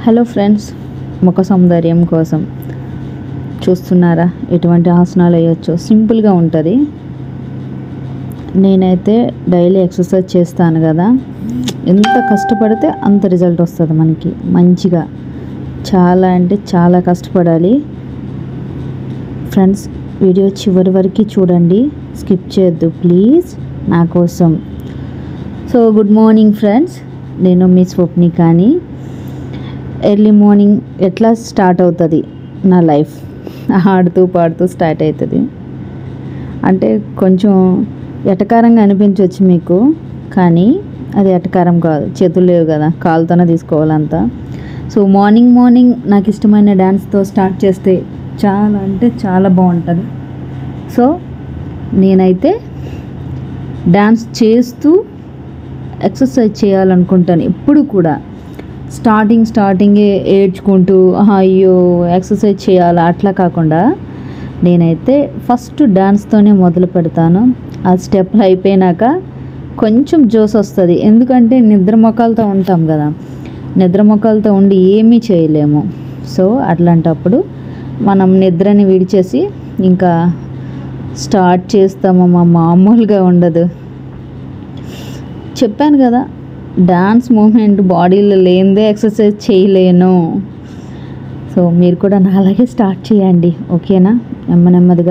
hello friends ముఖ సౌందర్యం కోసం చూస్తున్నారా ఎటువంటి ఆసనాలు వేయొచ్చు సింపుల్గా ఉంటుంది నేనైతే డైలీ ఎక్సర్సైజ్ చేస్తాను కదా ఎంత కష్టపడితే అంత రిజల్ట్ వస్తుంది మనకి మంచిగా చాలా అంటే చాలా కష్టపడాలి ఫ్రెండ్స్ వీడియో చివరి వరకు చూడండి స్కిప్ చేయొద్దు ప్లీజ్ నా కోసం సో గుడ్ మార్నింగ్ ఫ్రెండ్స్ నేను మీ స్వప్ని కానీ ఎర్లీ మార్నింగ్ ఎట్లా స్టార్ట్ అవుతుంది నా లైఫ్ ఆడుతూ పాడుతూ స్టార్ట్ అవుతుంది అంటే కొంచెం ఎటకారంగా అనిపించవచ్చు మీకు కానీ అది ఎటకారం కాదు చేతులు లేవు కదా కాలుతోనే తీసుకోవాలంతా సో మార్నింగ్ మార్నింగ్ నాకు ఇష్టమైన డ్యాన్స్తో స్టార్ట్ చేస్తే చాలా అంటే చాలా బాగుంటుంది సో నేనైతే డ్యాన్స్ చేస్తూ ఎక్సర్సైజ్ చేయాలనుకుంటాను ఎప్పుడు కూడా స్టార్టింగ్ స్టార్టింగే ఏడ్చుకుంటూ "ఆహా, అయ్యో ఎక్సర్సైజ్ చేయాలా అట్లా కాకుండా నేనైతే ఫస్ట్ డ్యాన్స్తోనే మొదలు పెడతాను ఆ స్టెప్లు అయిపోయినాక కొంచెం జోస్ వస్తుంది ఎందుకంటే నిద్ర మొక్కలతో ఉంటాం కదా నిద్ర మొక్కలతో ఉండి ఏమీ చేయలేము సో అట్లాంటప్పుడు మనం నిద్రని విడిచేసి ఇంకా స్టార్ట్ చేస్తాము మా మామూలుగా ఉండదు చెప్పాను కదా డాన్స్ మూమెంట్ బాడీలో లేనిదే ఎక్సర్సైజ్ చేయలేను సో మీరు కూడా నా అలాగే స్టార్ట్ చేయండి ఓకేనా నెమ్మ నెమ్మదిగా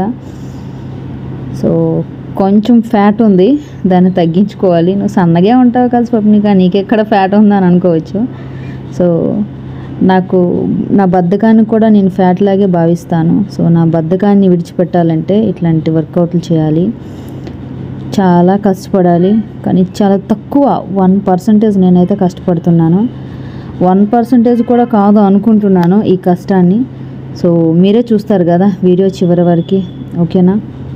సో కొంచెం ఫ్యాట్ ఉంది దాన్ని తగ్గించుకోవాలి నువ్వు సన్నగే ఉంటావు కదా స్వప్నిక నీకెక్కడ ఫ్యాట్ ఉందని అనుకోవచ్చు సో నాకు నా బద్ధకాన్ని కూడా నేను ఫ్యాట్ లాగే భావిస్తాను సో నా బద్ధకాన్ని విడిచిపెట్టాలంటే ఇట్లాంటి వర్కౌట్లు చేయాలి చాలా కష్టపడాలి కానీ చాలా తక్కువ వన్ పర్సంటేజ్ నేనైతే కష్టపడుతున్నాను వన్ పర్సంటేజ్ కూడా కాదు అనుకుంటున్నాను ఈ కష్టాన్ని సో మీరే చూస్తారు కదా వీడియో చివరి వరకు ఓకేనా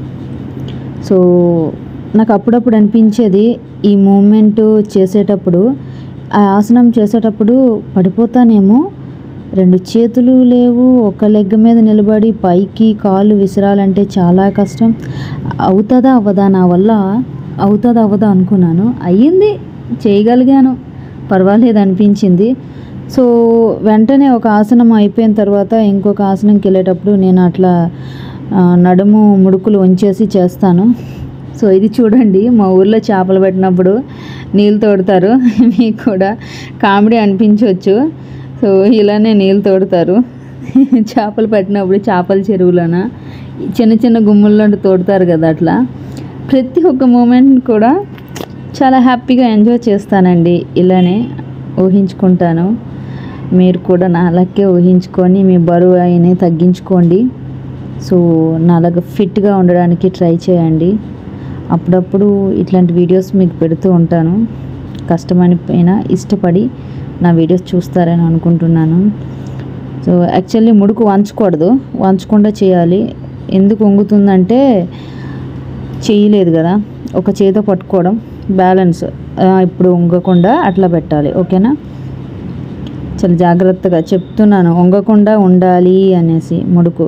సో నాకు అప్పుడప్పుడు అనిపించేది ఈ మూమెంట్ చేసేటప్పుడు ఆ ఆసనం చేసేటప్పుడు పడిపోతానేమో రెండు చేతులు లేవు ఒక లెగ్ మీద నిలబడి పైకి కాళ్ళు విసిరాలంటే చాలా కష్టం అవుతుందా అవ్వదా నా వల్ల అవుతుందా అవ్వదా అనుకున్నాను అయ్యింది చేయగలిగాను పర్వాలేదు అనిపించింది సో వెంటనే ఒక ఆసనం అయిపోయిన తర్వాత ఇంకొక ఆసనంకి వెళ్ళేటప్పుడు నేను అట్లా ఆ, నడుము ముడుకులు వంచేసి చేస్తాను సో ఇది చూడండి మా ఊర్లో చేపలు పెట్టినప్పుడు నీళ్ళు తోడతారు మీకు కూడా కామెడీ అనిపించవచ్చు సో ఇలానే నీళ్ళు తోడతారు చేపలు పట్టినప్పుడు చేపల చెరువులోన చిన్న చిన్న గుమ్ముల్లో తోడతారు కదా అట్లా ప్రతి ఒక్క మూమెంట్ కూడా చాలా హ్యాపీగా ఎంజాయ్ చేస్తానండి ఇలానే ఊహించుకుంటాను మీరు కూడా నాలకే ఊహించుకొని మీ బరువు అయిన తగ్గించుకోండి సో నాలాగా ఫిట్గా ఉండడానికి ట్రై చేయండి అప్పుడప్పుడు ఇట్లాంటి వీడియోస్ మీకు పెడుతూ ఉంటాను కష్టమని పైన ఇష్టపడి నా వీడియోస్ చూస్తారని అనుకుంటున్నాను సో యాక్చువల్లీ ముడుకు వంచకూడదు వంచకుండా చేయాలి ఎందుకు వంగుతుందంటే చేయలేదు కదా ఒక చేతితో పట్టుకోవడం బ్యాలెన్స్ ఆ, ఇప్పుడు వంగకుండా అట్లా పెట్టాలి ఓకేనా చాలా జాగ్రత్తగా చెప్తున్నాను వంగకుండా ఉండాలి అనేసి ముడుకు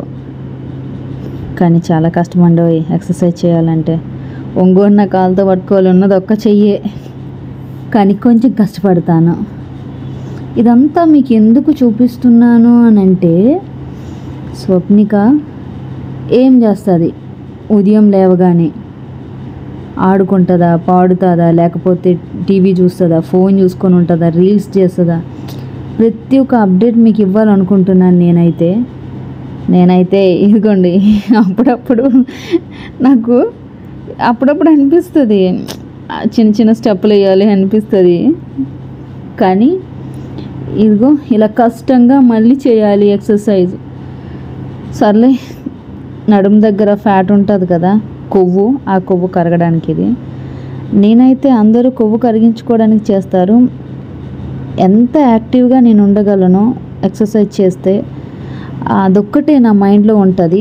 కానీ చాలా కష్టం అండి ఎక్సర్సైజ్ చేయాలంటే ఒంగోన్న కాలుతో పట్టుకోవాలి ఉన్నది ఒక్క చెయ్యే కానీ కొంచెం కష్టపడతాను ఇదంతా మీకు ఎందుకు చూపిస్తున్నాను అని అంటే స్వప్నిక ఏం చేస్తుంది ఉదయం లేవగానే ఆడుకుంటుందా పాడుతుందా లేకపోతే టీవీ చూస్తుందా ఫోన్ చూసుకొని ఉంటుందా రీల్స్ చేస్తుందా ప్రతి ఒక్క అప్డేట్ మీకు ఇవ్వాలనుకుంటున్నాను నేనైతే నేనైతే ఇదిగోండి అప్పుడప్పుడు నాకు అప్పుడప్పుడు అనిపిస్తుంది ఆ చిన్న చిన్న స్టెప్పులు వేయాలి అనిపిస్తుంది కానీ ఇదిగో ఇలా కష్టంగా మళ్ళీ చేయాలి ఎక్సర్సైజ్ సర్లే నడుము దగ్గర ఫ్యాట్ ఉంటుంది కదా కొవ్వు ఆ కొవ్వు కరగడానికి ఇది నేనైతే అందరూ కొవ్వు కరిగించుకోవడానికి చేస్తారు ఎంత యాక్టివ్గా నేను ఉండగలను ఎక్సర్సైజ్ చేస్తే అదొక్కటే నా మైండ్లో ఉంటుంది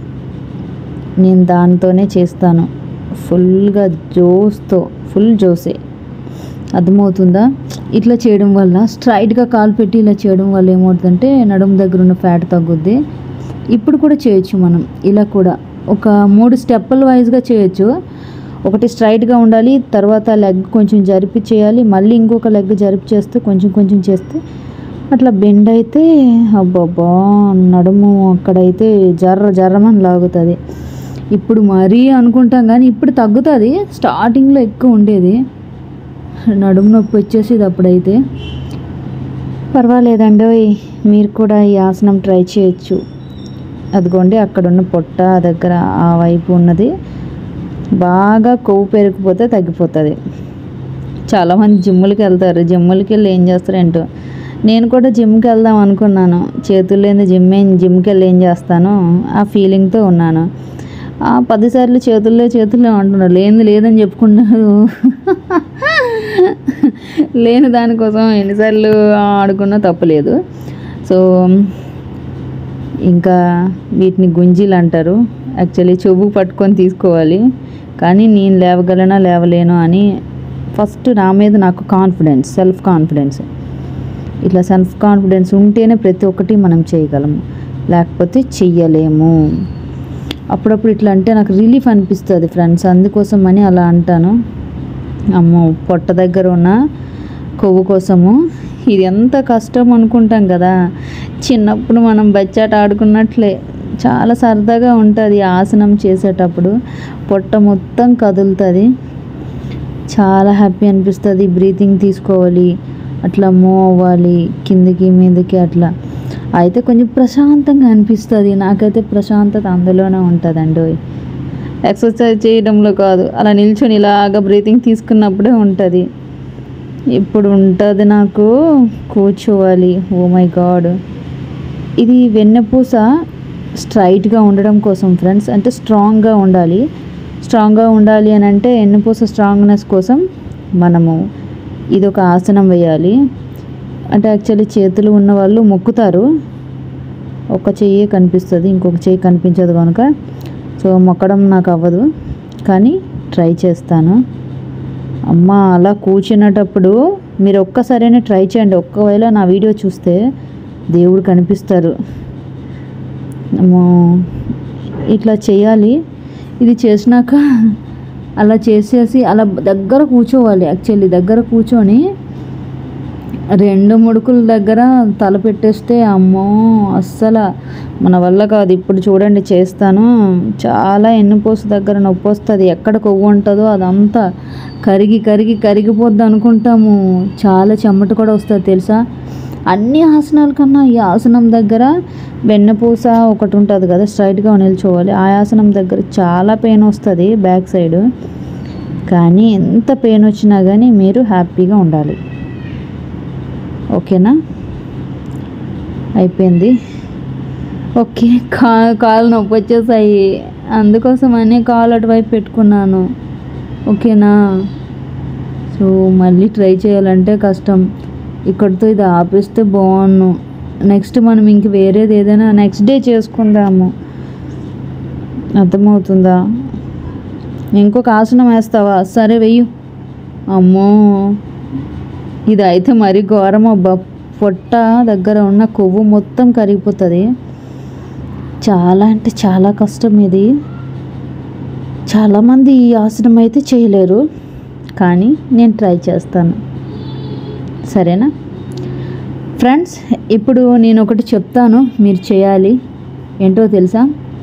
నేను దాంతోనే చేస్తాను ఫుల్గా జోస్తో ఫుల్ జోసే అర్థమవుతుందా ఇట్లా చేయడం వల్ల స్ట్రైట్గా కాలు పెట్టి ఇలా చేయడం వల్ల ఏమవుతుందంటే నడుము దగ్గర ఉన్న ఫ్యాట్ తగ్గుద్ది ఇప్పుడు కూడా చేయొచ్చు మనం ఇలా కూడా ఒక మూడు స్టెప్పుల వైజ్గా చేయొచ్చు ఒకటి స్ట్రైట్గా ఉండాలి తర్వాత లెగ్ కొంచెం జరిపి చేయాలి మళ్ళీ ఇంకొక లెగ్ జరిపి చేస్తే కొంచెం కొంచెం చేస్తే అట్లా బెండ్ అయితే అబ్బబ్బా నడుము అక్కడైతే జర్ర జర్రమని లాగుతుంది ఇప్పుడు మరీ అనుకుంటాం కానీ ఇప్పుడు తగ్గుతుంది స్టార్టింగ్లో ఎక్కువ ఉండేది నడుము నొప్పి వచ్చేసేది అప్పుడైతే పర్వాలేదండి ఓయ్, మీరు కూడా ఈ ఆసనం ట్రై చేయొచ్చు అదిగోండి అక్కడ ఉన్న పొట్ట దగ్గర ఆ వైపు ఉన్నది బాగా కొవ్వు పెరిగిపోతే తగ్గిపోతుంది చాలామంది జిమ్ములకి వెళ్తారు జిమ్ములకి వెళ్ళి ఏం చేస్తారేంటో నేను కూడా జిమ్కి వెళ్దాం అనుకున్నాను చేతులు లేని జిమ్ ఏం జిమ్కి వెళ్ళి ఏం చేస్తాను ఆ ఫీలింగ్తో ఉన్నాను ఆ పదిసార్లు చేతుల్లో చేతుల్లో అంటున్నారు లేనిది లేదని చెప్పుకున్నారు లేని దానికోసం ఎన్నిసార్లు ఆడుకున్నా తప్పలేదు సో ఇంకా వీటిని గుంజీలు అంటారు యాక్చువల్లీ చెవు పట్టుకొని తీసుకోవాలి కానీ నేను లేవగలనా లేవలేను అని ఫస్ట్ నా మీద నాకు కాన్ఫిడెన్స్ సెల్ఫ్ కాన్ఫిడెన్స్ ఇట్లా సెల్ఫ్ కాన్ఫిడెన్స్ ఉంటేనే ప్రతి ఒక్కటి మనం చేయగలము లేకపోతే చెయ్యలేము అప్పుడప్పుడు ఇట్లా అంటే నాకు రిలీఫ్ అనిపిస్తుంది ఫ్రెండ్స్ అందుకోసం అని అలా అంటాను అమ్మో పొట్ట దగ్గర ఉన్న కొవ్వు కోసము ఇది ఎంత కష్టం అనుకుంటాం కదా చిన్నప్పుడు మనం బచ్చాట ఆడుకున్నట్లే చాలా సరదాగా ఉంటుంది ఆసనం చేసేటప్పుడు పొట్ట మొత్తం కదులుతుంది చాలా హ్యాపీ అనిపిస్తుంది బ్రీతింగ్ తీసుకోవాలి అట్లా మూవ్ అవ్వాలి కిందికి మీదకి అట్లా అయితే కొంచెం ప్రశాంతంగా అనిపిస్తుంది నాకైతే ప్రశాంతత అందులోనే ఉంటుందండి ఎక్సర్సైజ్ చేయడంలో కాదు అలా నిల్చొని ఇలాగ బ్రీతింగ్ తీసుకున్నప్పుడే ఉంటుంది ఇప్పుడు ఉంటుంది నాకు కూర్చోవాలి ఓ మై గాడ్ ఇది వెన్నపూస స్ట్రైట్గా ఉండడం కోసం ఫ్రెండ్స్ అంటే స్ట్రాంగ్గా ఉండాలి స్ట్రాంగ్గా ఉండాలి అని అంటే వెన్నపూస స్ట్రాంగ్నెస్ కోసం మనము ఇది ఒక ఆసనం వేయాలి అంటే యాక్చువల్లీ చేతులు ఉన్న వాళ్ళు మొక్కుతారు ఒక చెయ్యి కనిపిస్తుంది ఇంకొక చెయ్యి కనిపించదు కనుక సో మొక్కడం నాకు అవ్వదు కానీ ట్రై చేస్తాను అమ్మ అలా కూర్చునేటప్పుడు మీరు ఒక్కసారైనా ట్రై చేయండి ఒక్కవేళ నా వీడియో చూస్తే దేవుడు కనిపిస్తారు అమ్మో ఇట్లా చేయాలి ఇది చేసినాక అలా చేసేసి అలా దగ్గర కూర్చోవాలి యాక్చువల్లీ దగ్గర కూర్చొని రెండు ముడుకుల దగ్గర తల పెట్టేస్తే అమ్మో అస్సలు మన వల్ల కాదు ఇప్పుడు చూడండి చేస్తాను చాలా ఎన్నుపోసు దగ్గర నొప్పి వస్తుంది ఎక్కడ కొవ్వు ఉంటుందో అదంతా కరిగి కరిగి కరిగిపోద్ది అనుకుంటాము చాలా చెమట కూడా వస్తుంది తెలుసా అన్ని ఆసనాల కన్నా ఈ ఆసనం దగ్గర వెన్నపూస ఒకటి ఉంటుంది కదా స్ట్రైట్గా నిల్చోవాలి ఆ ఆసనం దగ్గర చాలా పెయిన్ వస్తుంది బ్యాక్ సైడ్ కానీ ఎంత పెయిన్ వచ్చినా కానీ మీరు హ్యాపీగా ఉండాలి ఓకేనా అయిపోయింది ఓకే కా కాలు నొప్పి వచ్చేసాయి అందుకోసమనే కాలు అటువైపు పెట్టుకున్నాను ఓకేనా సో మళ్ళీ ట్రై చేయాలంటే కష్టం ఇక్కడితో ఇది ఆపేస్తే బాగున్ను నెక్స్ట్ మనం ఇంక వేరేది ఏదైనా నెక్స్ట్ డే చేసుకుందాము అర్థమవుతుందా ఇంకొక ఆసనం వేస్తావా సరే వెయ్యి అమ్మో ఇది అయితే మరీ ఘోరం అబ్బా పొట్ట దగ్గర ఉన్న కొవ్వు మొత్తం కరిగిపోతుంది చాలా అంటే చాలా కష్టం ఇది చాలామంది ఈ ఆసనం అయితే చేయలేరు కానీ నేను ట్రై చేస్తాను సరేనా ఫ్రెండ్స్ ఇప్పుడు నేను ఒకటి చెప్తాను మీరు చేయాలి ఏంటో తెలుసా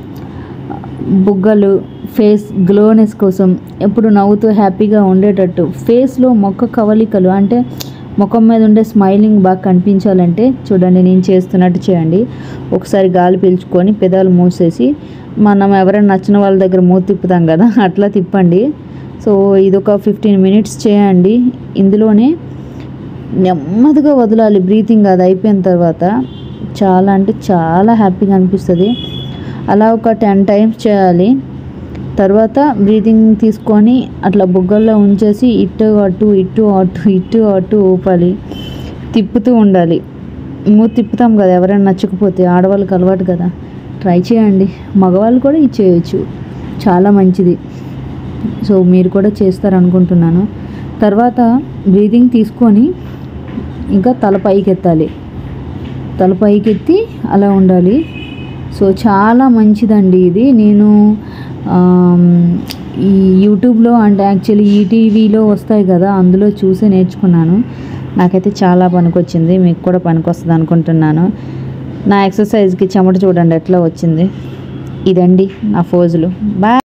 బుగ్గలు ఫేస్ గ్లోనెస్ కోసం ఎప్పుడు నవ్వుతూ హ్యాపీగా ఉండేటట్టు ఫేస్లో మొక్క కవలికలు అంటే ముఖం మీద ఉండే స్మైలింగ్ బాగా కనిపించాలంటే చూడండి నేను చేస్తున్నట్టు చేయండి ఒకసారి గాలి పీల్చుకొని పెదాలు మూసేసి మనం ఎవరైనా నచ్చిన వాళ్ళ దగ్గర మూతి తిప్పుతాం కదా అట్లా తిప్పండి సో ఇది ఒక ఫిఫ్టీన్ మినిట్స్ చేయండి ఇందులోనే నెమ్మదిగా వదలాలి బ్రీతింగ్ అది అయిపోయిన తర్వాత చాలా అంటే చాలా హ్యాపీగా అనిపిస్తుంది అలా ఒక టెన్ టైమ్స్ చేయాలి తర్వాత బ్రీతింగ్ తీసుకొని అట్లా బుగ్గల్లో ఉంచేసి ఇటు అటు ఇటు అటు ఇటు అటు ఊపాలి తిప్పుతూ ఉండాలి మూతి తిప్పుతాం కదా ఎవరైనా నచ్చకపోతే ఆడవాళ్ళకి అలవాటు కదా ట్రై చేయండి మగవాళ్ళు కూడా ఇది చేయొచ్చు చాలా మంచిది సో మీరు కూడా చేస్తారనుకుంటున్నాను తర్వాత బ్రీతింగ్ తీసుకొని ఇంకా తల పైకి ఎత్తాలి తల పైకి ఎత్తి అలా ఉండాలి సో చాలా మంచిదండి ఇది నేను ఆమ్, ఈ యూట్యూబ్లో అంటే యాక్చువల్లీ ఈటీవీలో వస్తాయి కదా అందులో చూసి నేర్చుకున్నాను నాకైతే చాలా పనికొచ్చింది మీకు కూడా పనికొస్తుంది అనుకుంటున్నాను నా ఎక్సర్సైజ్కి చెమట చూడండి ఎట్లా వచ్చింది ఇదండి నా ఫోజులు బాయ్